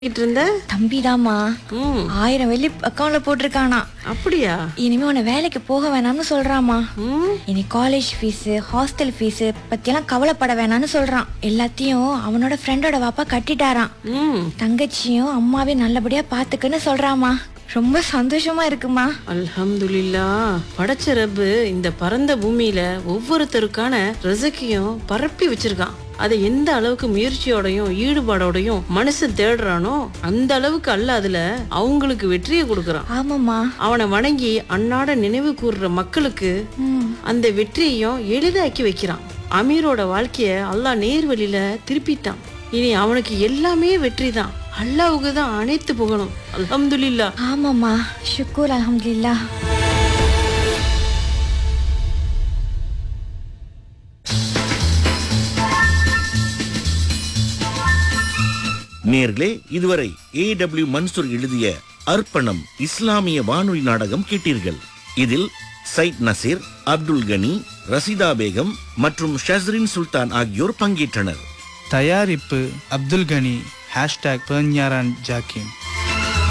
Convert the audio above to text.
பண்ணிட்டு இருந்த தம்பிதாம்மா ம் ஆயிரம் வெள்ளி அக்கௌண்ட்ல போட்டிருக்கானா அப்படியா இனிமே உன்னை வேலைக்கு போக வேணாம்னு சொல்றாமா ம் இனி காலேஜ் ஃபீஸ் ஹாஸ்டல் ஃபீஸ் பத்தியெல்லாம் கவலைப்பட வேணாம்னு சொல்றான் எல்லாத்தையும் அவனோட ஃப்ரெண்டோட வாப்பா கட்டிட்டாராம் ம் தங்கச்சியும் அம்மாவையும் நல்லபடியா பாத்துக்கன்னு சொல்றாமா ரொம்ப சந்தோஷமா இருக்குமா அல்ஹம்துலில்லா படைச்ச ரப்பு இந்த பரந்த பூமியில ஒவ்வொருத்தருக்கான ரசக்கையும் பரப்பி வச்சிருக்கான் அதை எந்த அளவுக்கு முயற்சியோடையும் ஈடுபாடோடையும் மனுஷன் தேடுறானோ அந்த அளவுக்கு அல்ல அதுல அவங்களுக்கு வெற்றியை கொடுக்கறான் ஆமாம்மா அவனை வணங்கி அன்னாட நினைவு கூர்ற மக்களுக்கு ம் அந்த வெற்றியையும் எளிதாக்கி வைக்கிறான் அமீரோட வாழ்க்கைய அல்லாஹ் நேர் வழியில திருப்பிட்டான் இனி அவனுக்கு எல்லாமே வெற்றி தான் அல்லாவுக்கு தான் அனைத்து புகழும் அல்ஹம்துலில்லா ஆமாம்மா ஷுக்கூர் அல்ஹம்துலில்லா நேர்களே இதுவரை ஏடபிள்யூ மன்சூர் எழுதிய அர்ப்பணம் இஸ்லாமிய வானொலி நாடகம் கேட்டீர்கள் இதில் சைட் நசீர் அப்துல் கனி ரசிதா பேகம் மற்றும் ஷஸ்ரின் சுல்தான் ஆகியோர் பங்கேற்றனர் தயாரிப்பு அப்துல் கனி ஹேஷ்டாக் பெர்ஞாரான் ஜாக்கிம்